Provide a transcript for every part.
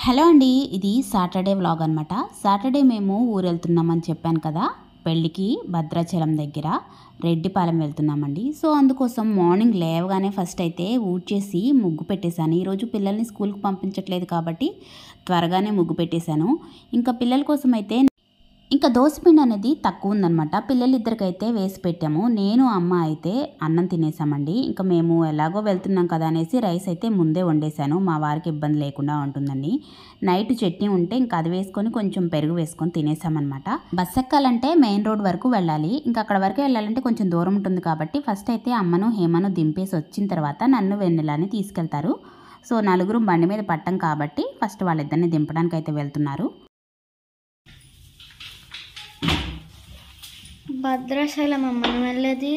Hello అండి ఇది Saturday vlog అనమాట సాటర్డే మేము ఊరు వెళ్తున్నామని చెప్పాను కదా పెళ్ళికి భద్రాచలం దగ్గర రెడ్డిపాలెం వెళ్తున్నామండి సో అందుకోసం మార్నింగ్ లేవగానే ఫస్ట్ అయితే ఊడ్చేసి ముగ్గు పెట్టేశాను ఈరోజు పిల్లల్ని స్కూల్కి పంపించట్లేదు కాబట్టి త్వరగానే ముగ్గు పెట్టేశాను ఇంకా పిల్లల కోసం అయితే ఇంకా దోసపిండి అనేది తక్కువ ఉందన్నమాట పిల్లలిద్దరికైతే వేసి పెట్టాము నేను అమ్మ అయితే అన్నం తినేసామండి ఇంకా మేము ఎలాగో వెళ్తున్నాం కదా అనేసి రైస్ అయితే ముందే వండేసాను మా వారికి ఇబ్బంది లేకుండా ఉంటుందండి నైట్ చట్నీ ఉంటే ఇంకా అది వేసుకొని కొంచెం పెరుగు వేసుకొని తినేసామన్నమాట బస్ ఎక్కాలంటే మెయిన్ రోడ్ వరకు వెళ్ళాలి ఇంకా అక్కడ వరకు వెళ్ళాలంటే కొంచెం దూరం ఉంటుంది కాబట్టి ఫస్ట్ అయితే అమ్మను హేమను దింపేసి వచ్చిన తర్వాత నన్ను వెన్నెలని తీసుకెళ్తారు సో నలుగురు బండి మీద పట్టం కాబట్టి ఫస్ట్ వాళ్ళిద్దరిని దింపడానికి అయితే వెళ్తున్నారు భద్రాచలం అమ్మ మనం వెళ్ళేది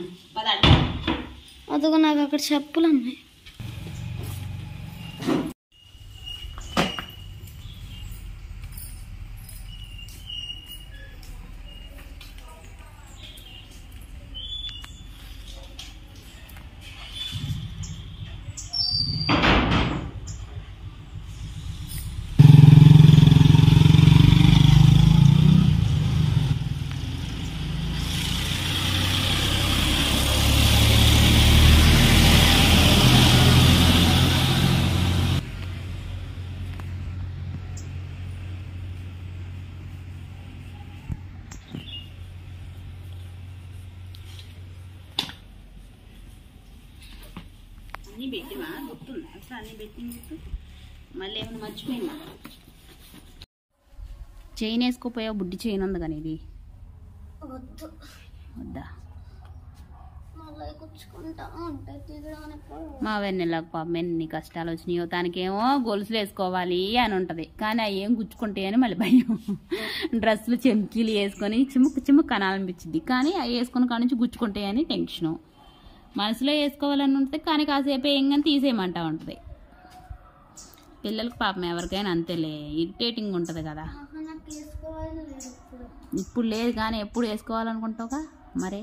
అదిగో నాకు అక్కడ చెప్పులు ఉన్నాయి అన్నీ పెట్టివా గుర్తుందా అసలు అన్నీ పెట్టింది గుర్తు మళ్ళీ ఏమైనా మర్చిపోయినా చైన్ వేసుకోపోయావు బుడ్డి చైన్ ఉంది కానీ ఇది వద్దు వద్దా మళ్ళీ కూర్చుకుంటా ఉంటాయి దిగడానికి మా వెన్నెలకు పాపం ఎన్ని కష్టాలు వచ్చినాయో తనకేమో గొలుసులు వేసుకోవాలి అని ఉంటుంది కానీ అవి ఏం గుచ్చుకుంటాయని మళ్ళీ భయం డ్రెస్సులు చెంకీలు వేసుకొని చిముక్కు చిముక్కు అనాలనిపించింది కానీ అవి వేసుకుని కాడ నుంచి గుచ్చుకుంటాయని టెన్షను మనసులో వేసుకోవాలని ఉంటుంది కానీ కాసేపు ఏం కానీ తీసేయమంటా ఉంటుంది పిల్లలకు పాపం ఎవరికైనా అంతేలే ఇరిటేటింగ్ ఉంటుంది కదా ఆహా, నాకు వేసుకోవాలని లేదు ఇప్పుడు ఇప్పుడు లేదు కానీ ఎప్పుడు వేసుకోవాలనుకుంటావుగా మరే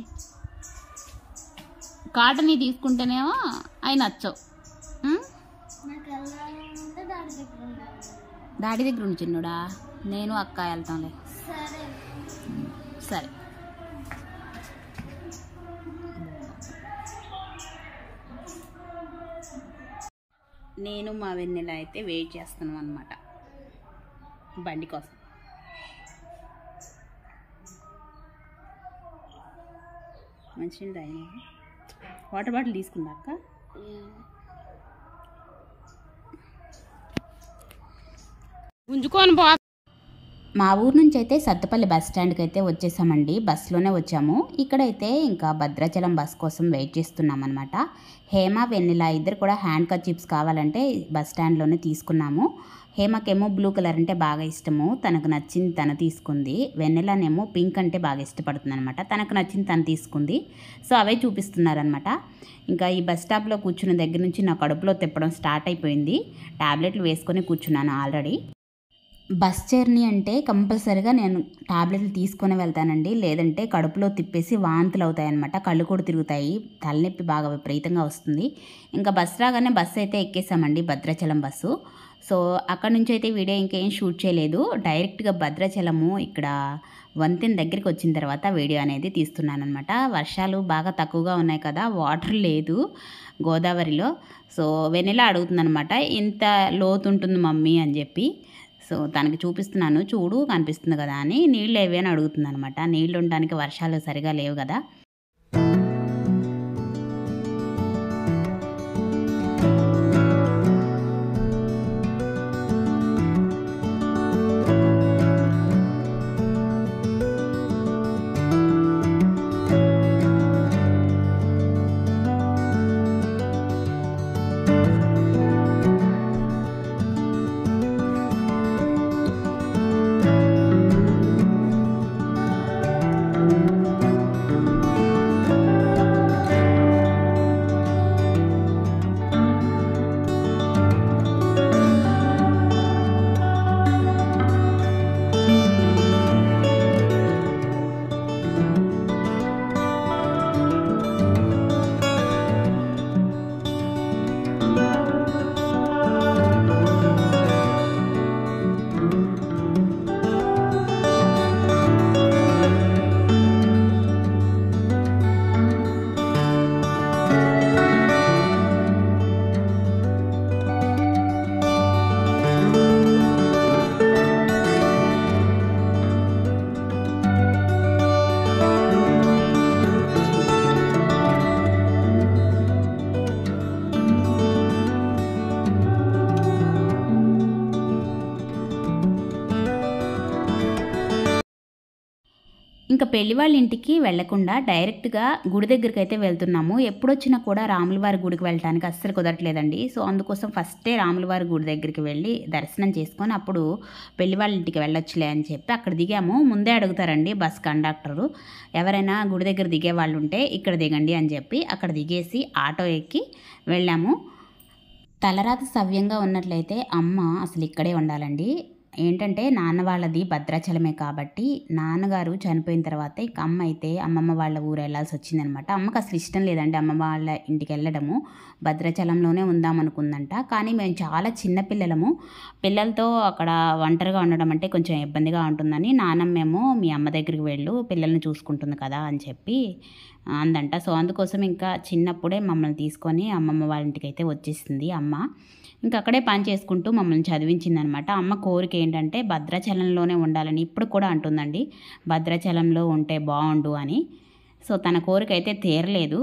కాటన్ తీసుకుంటేనేమో అవి నచ్చవు ఉం? నాకు వెళ్ళాలంటే దాని దగ్గర ఉండాలి డాడీ దగ్గర ఉండు చిన్నుడా నేను అక్క వెళ్తాంలే సరే సరే నేను మా వెన్నెల అయితే వెయిట్ చేస్తున్నాం అనమాట బండి కోసం మంచినీళ్ళు తాగినా వాటర్ బాటిల్ తీసుకుందా అక్క గుంజుకొని పో మా ఊరు నుంచి అయితే సత్తుపల్లి బస్ స్టాండ్కి అయితే వచ్చేసామండి బస్సులోనే వచ్చాము ఇక్కడైతే ఇంకా భద్రాచలం బస్ కోసం వెయిట్ చేస్తున్నాం అనమాట హేమ వెన్నెల ఇద్దరు కూడా హ్యాండ్ కర్చీప్స్ కావాలంటే బస్ స్టాండ్లోనే తీసుకున్నాము హేమకేమో బ్లూ కలర్ అంటే బాగా ఇష్టము తనకు నచ్చింది తను తీసుకుంది వెన్నెలనేమో పింక్ అంటే బాగా ఇష్టపడుతుంది అనమాట తనకు నచ్చింది తను తీసుకుంది సో అవే చూపిస్తున్నారనమాట ఇంకా ఈ బస్ స్టాప్లో కూర్చున్న దగ్గర నుంచి నా కడుపులో తిప్పడం స్టార్ట్ అయిపోయింది టాబ్లెట్లు వేసుకొని కూర్చున్నాను ఆల్రెడీ బస్ జర్నీ అంటే కంపల్సరిగా నేను టాబ్లెట్లు తీసుకొని వెళ్తానండి లేదంటే కడుపులో తిప్పేసి వాంతులు అవుతాయన్నమాట కళ్ళు కూడా తిరుగుతాయి తలనొప్పి బాగా విపరీతంగా వస్తుంది ఇంకా బస్ రాగానే బస్సు అయితే ఎక్కేసామండి భద్రాచలం బస్సు సో అక్కడ నుంచి అయితే వీడియో ఇంకేం షూట్ చేయలేదు డైరెక్ట్గా భద్రాచలము ఇక్కడ వంతెన దగ్గరికి వచ్చిన తర్వాత వీడియో అనేది తీస్తున్నాను అనమాట వర్షాలు బాగా తక్కువగా ఉన్నాయి కదా వాటర్ లేదు గోదావరిలో సో వెనెల అడుగుతుందనమాట ఇంత లోతు ఉంటుంది మమ్మీ అని చెప్పి సో తనకి చూపిస్తున్నాను చూడు కనిపిస్తుంది కదా అని నీళ్ళు ఏవి అని అడుగుతుంది అనమాట నీళ్ళు ఉండడానికి వర్షాలు సరిగా లేవు కదా ఇంకా పెళ్లి వాళ్ళ ఇంటికి వెళ్లకుండా డైరెక్ట్గా గుడి దగ్గరికి అయితే వెళ్తున్నాము ఎప్పుడొచ్చినా కూడా రాములవారి గుడికి వెళ్ళడానికి అస్సలు కుదరట్లేదండి సో అందుకోసం ఫస్టే రాములవారి గుడి దగ్గరికి వెళ్ళి దర్శనం చేసుకొని అప్పుడు పెళ్లి వాళ్ళ ఇంటికి వెళ్ళొచ్చులే అని చెప్పి అక్కడ దిగాము ముందే అడుగుతారండి బస్ కండక్టరు ఎవరైనా గుడి దగ్గర దిగే వాళ్ళు ఉంటే ఇక్కడ దిగండి అని చెప్పి అక్కడ దిగేసి ఆటో ఎక్కి వెళ్ళాము తలరాత సవ్యంగా ఉన్నట్లయితే అమ్మ అసలు ఇక్కడే ఉండాలండి ఏంటంటే నాన్న వాళ్ళది భద్రాచలమే కాబట్టి నాన్నగారు చనిపోయిన తర్వాత ఇక అమ్మ అయితే అమ్మమ్మ వాళ్ళ ఊరు వెళ్ళాల్సి వచ్చిందనమాట అమ్మకి అసలు ఇష్టం లేదండి అమ్మమ్మ వాళ్ళ ఇంటికి వెళ్ళడము భద్రాచలంలోనే ఉందాం అనుకుందంట కానీ మేము చాలా చిన్న పిల్లలము పిల్లలతో అక్కడ ఒంటరిగా ఉండడం అంటే కొంచెం ఇబ్బందిగా ఉంటుందని నాన్నమ్మేమో మీ అమ్మ దగ్గరికి వెళ్ళు పిల్లల్ని చూసుకుంటుంది కదా అని చెప్పి అందంట సో అందుకోసం ఇంకా చిన్నప్పుడే మమ్మల్ని తీసుకొని అమ్మమ్మ వాళ్ళ ఇంటికి అయితే వచ్చేసింది అమ్మ ఇంకా అక్కడే పని చేసుకుంటూ మమ్మల్ని చదివించిందనమాట అమ్మ కోరిక ఏంటంటే భద్రాచలంలోనే ఉండాలని ఇప్పుడు కూడా అంటుందండి భద్రాచలంలో ఉంటే బాగుండు అని సో తన కోరిక అయితే తీరలేదు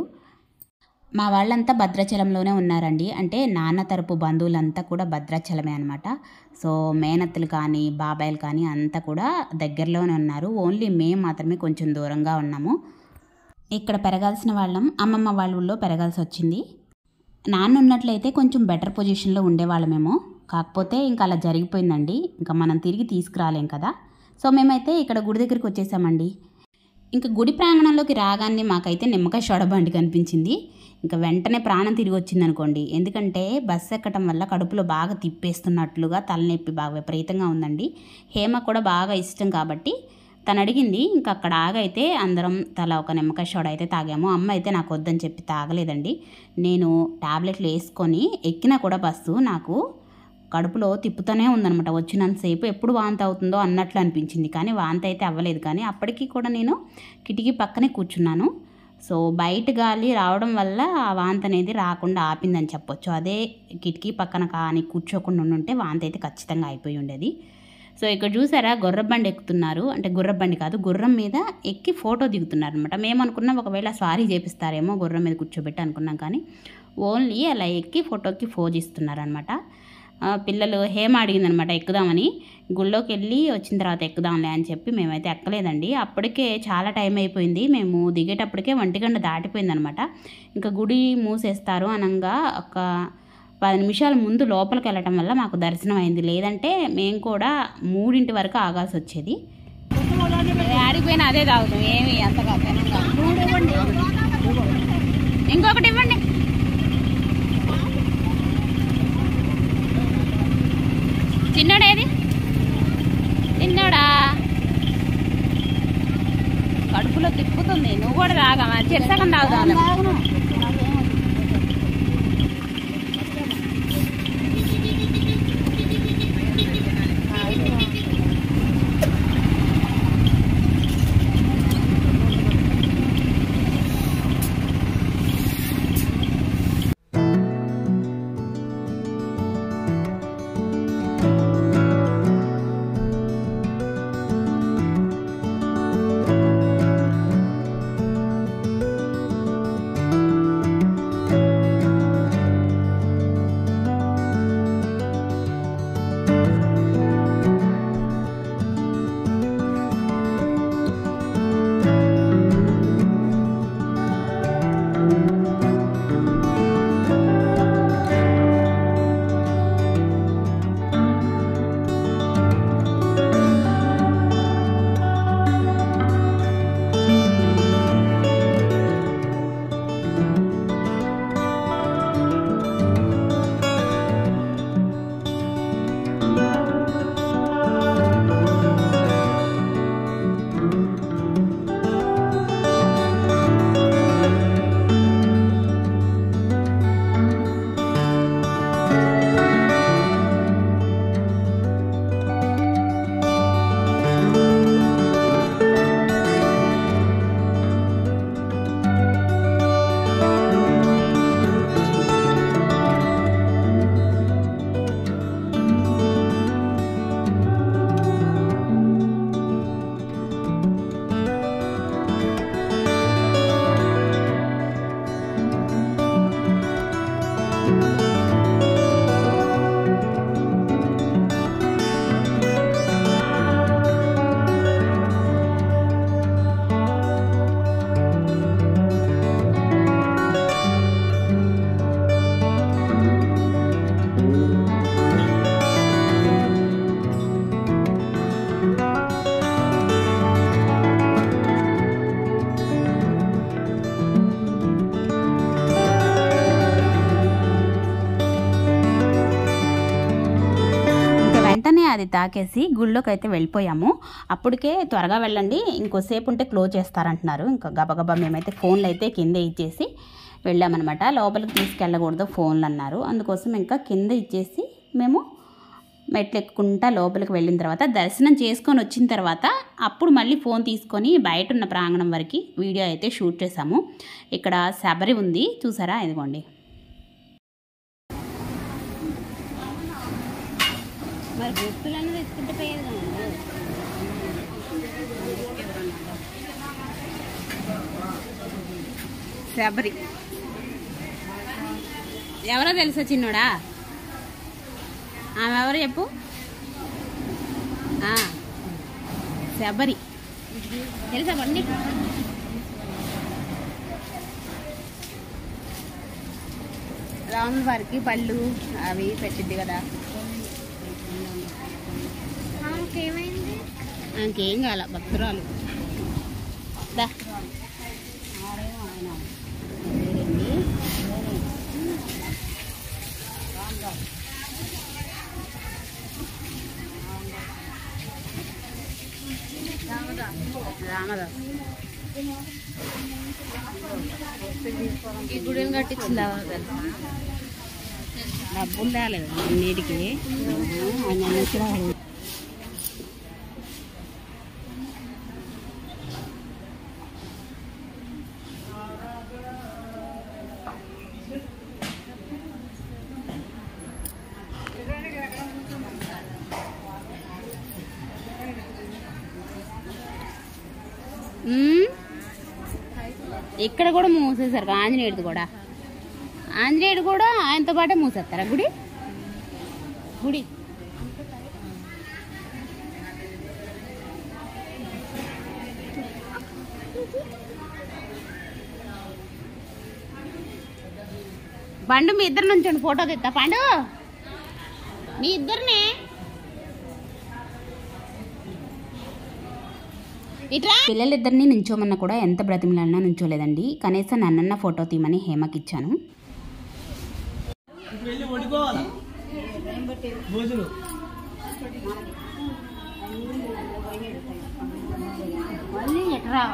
మా వాళ్ళంతా భద్రాచలంలోనే ఉన్నారండి అంటే నాన్న తరపు బంధువులంతా కూడా భద్రాచలమే అనమాట సో మేనత్తలు కానీ బాబాయిలు కానీ అంతా కూడా దగ్గరలోనే ఉన్నారు ఓన్లీ మేము మాత్రమే కొంచెం దూరంగా ఉన్నాము ఇక్కడ పెరగాల్సిన వాళ్ళం అమ్మమ్మ వాళ్ళ ఊళ్ళో పెరగాల్సి వచ్చింది నాన్న ఉన్నట్లయితే కొంచెం బెటర్ పొజిషన్లో ఉండేవాళ్ళమేమో కాకపోతే ఇంకా అలా జరిగిపోయిందండి ఇంకా మనం తిరిగి తీసుకురాలేం కదా సో మేమైతే ఇక్కడ గుడి దగ్గరికి వచ్చేసామండి ఇంకా గుడి ప్రాంగణంలోకి రాగానే మాకైతే నిమ్మకాయ షొడబండి కనిపించింది ఇంకా వెంటనే ప్రాణం తిరిగి వచ్చింది అనుకోండి ఎందుకంటే బస్సు ఎక్కడం వల్ల కడుపులో బాగా తిప్పేస్తున్నట్లుగా తలనొప్పి బాగా విపరీతంగా ఉందండి హేమ కూడా బాగా ఇష్టం కాబట్టి తను అడిగింది ఇంకా అక్కడ ఆగైతే అందరం తల ఒక నిమ్మకాయ షోడ అయితే తాగాము అమ్మ అయితే నాకు వద్దని చెప్పి తాగలేదండి నేను టాబ్లెట్లు వేసుకొని ఎక్కినా కూడా బస్సు నాకు కడుపులో తిప్పుతూనే ఉందనమాట వచ్చినంతసేపు ఎప్పుడు వాంతి అవుతుందో అన్నట్లు అనిపించింది కానీ వాంతి అయితే అవ్వలేదు కానీ అప్పటికి కూడా నేను కిటికీ పక్కనే కూర్చున్నాను సో బయట గాలి రావడం వల్ల ఆ వాంతి అనేది రాకుండా ఆపిందని చెప్పొచ్చు అదే కిటికీ పక్కన కానీ కూర్చోకుండా ఉంటే వాంతి అయితే ఖచ్చితంగా అయిపోయి ఉండేది సో ఇక్కడ చూసారా గుర్రబండి ఎక్కుతున్నారు అంటే గుర్రబండి కాదు గుర్రం మీద ఎక్కి ఫోటో దిగుతున్నారు అనమాట మేము అనుకున్నాం ఒకవేళ స్వారీ చేపిస్తారేమో గుర్రం మీద కూర్చోబెట్టి అనుకున్నాం కానీ ఓన్లీ అలా ఎక్కి ఫోటోకి ఫోజ్ ఇస్తున్నారనమాట పిల్లలు హేమ అడిగిందనమాట ఎక్కుదామని గుళ్ళోకి వెళ్ళి వచ్చిన తర్వాత ఎక్కుదాంలే అని చెప్పి మేమైతే ఎక్కలేదండి అప్పటికే చాలా టైం అయిపోయింది మేము దిగేటప్పటికే ఒంటిగంట దాటిపోయిందనమాట ఇంకా గుడి మూసేస్తారు అనగా ఒక పది నిమిషాల ముందు లోపలికి వెళ్ళటం వల్ల మాకు దర్శనం అయింది లేదంటే మేము కూడా మూడింటి వరకు ఆగాల్సి వచ్చేది ఆడిపోయినా అదే తాగుతాం ఏమి అంతగా ఇంకొకటి ఇవ్వండి చిన్నోడేది చిన్నోడా కడుపులో తిప్పుతుంది నువ్వు కూడా తాగమా చెరసగం తాగుతావు వెంటనే అది తాకేసి గుళ్ళోకి అయితే వెళ్ళిపోయాము అప్పటికే త్వరగా వెళ్ళండి ఇంకోసేపు ఉంటే క్లోజ్ చేస్తారంటున్నారు ఇంకా గబగబా మేమైతే ఫోన్లు అయితే కిందే ఇచ్చేసి వెళ్ళామన్నమాట లోపలికి తీసుకెళ్ళకూడదు ఫోన్లు అన్నారు అందుకోసం ఇంకా కింద ఇచ్చేసి మేము మెట్లు ఎక్కుకుంటా లోపలికి వెళ్ళిన తర్వాత దర్శనం చేసుకొని వచ్చిన తర్వాత అప్పుడు మళ్ళీ ఫోన్ తీసుకొని బయట ఉన్న ప్రాంగణం వరకు వీడియో అయితే షూట్ చేసాము ఇక్కడ శబరి ఉంది చూసారా ఇదిగోండి మరి గుర్తులన్నీ తెచ్చుకుంటే పోయేది శబరి ఎవరో తెలుసా చిన్నోడా ఆమె ఎవరు చెప్పు ఆ, శబరి తెలుసా బండి రాముల వారికి పళ్ళు అవి పెట్టింది కదా ఏమైంది ఇంకేం కాల భక్తురాలు దా రామదాస్ ఈ గుడిని కట్టించిందా తెలుసా డబ్బులు తేలేదు నీటికి ఆయన నుంచి రాలేదు. మ్మ్. ఇక్కడ కూడా మూసేశారు ఆంజనేయుడిది కూడా ఆంజనేయుడు కూడా ఆయనతో పాటే మూసేస్తారా గుడి గుడి పండు మీ ఇద్దరు నుంచి ఫోటో తెస్తా పండు మీ ఇద్దరినే ఇట్రా పిల్లలిద్దరిని నుంచోమన్నా కూడా ఎంత బ్రతిమలన్నా నుంచోలేదండి కనీసం నన్నన్న ఫోటో తీయమని హేమకి ఇచ్చాను వెళ్ళి వండుకోవాలా భోజనం మళ్ళీ ఎట్రా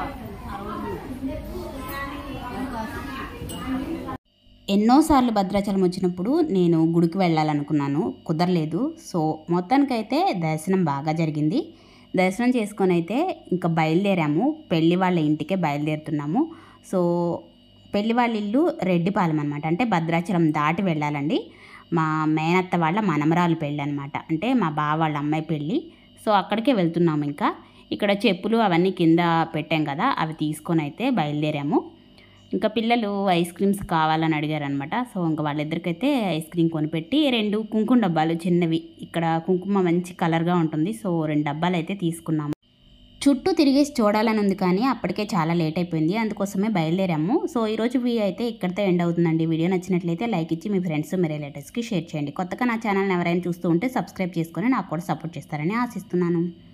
ఎన్నోసార్లు భద్రాచలం వచ్చినప్పుడు నేను గుడికి వెళ్ళాలనుకున్నాను కుదరలేదు సో మొత్తానికైతే దర్శనం బాగా జరిగింది దర్శనం చేసుకొని అయితే ఇంకా బయలుదేరాము పెళ్లి వాళ్ళ ఇంటికే బయలుదేరుతున్నాము సో పెళ్లి వాళ్ళ ఇల్లు రెడ్డిపాలెం అనమాట అంటే భద్రాచలం దాటి వెళ్ళాలండి మా మేనత్త వాళ్ళ మనమరాలు పెళ్ళి అనమాట అంటే మా బావ వాళ్ళ అమ్మాయి పెళ్ళి సో అక్కడికే వెళ్తున్నాము ఇంకా ఇక్కడ చెప్పులు అవన్నీ కింద పెట్టాం కదా అవి తీసుకొని అయితే బయలుదేరాము ఇంకా పిల్లలు ఐస్ క్రీమ్స్ కావాలని అడిగారనమాట సో ఇంకా వాళ్ళిద్దరికైతే ఐస్ క్రీమ్ కొనిపెట్టి రెండు కుంకుమ డబ్బాలు చిన్నవి ఇక్కడ కుంకుమ మంచి కలర్గా ఉంటుంది సో రెండు డబ్బాలు అయితే తీసుకున్నాము చుట్టూ తిరిగేసి చూడాలని ఉంది కానీ అప్పటికే చాలా లేట్ అయిపోయింది అందుకోసమే బయలుదేరాము సో ఈరోజు వీడియో అయితే ఇక్కడితో ఎండ్ అవుతుందండి వీడియో నచ్చినట్లయితే లైక్ ఇచ్చి మీ ఫ్రెండ్స్ మీ రిలేటివ్స్కి షేర్ చేయండి కొత్తగా నా ఛానల్ని ఎవరైనా చూస్తూ ఉంటే సబ్స్క్రైబ్ చేసుకొని నాకు కూడా సపోర్ట్ చేస్తారని ఆశిస్తున్నాను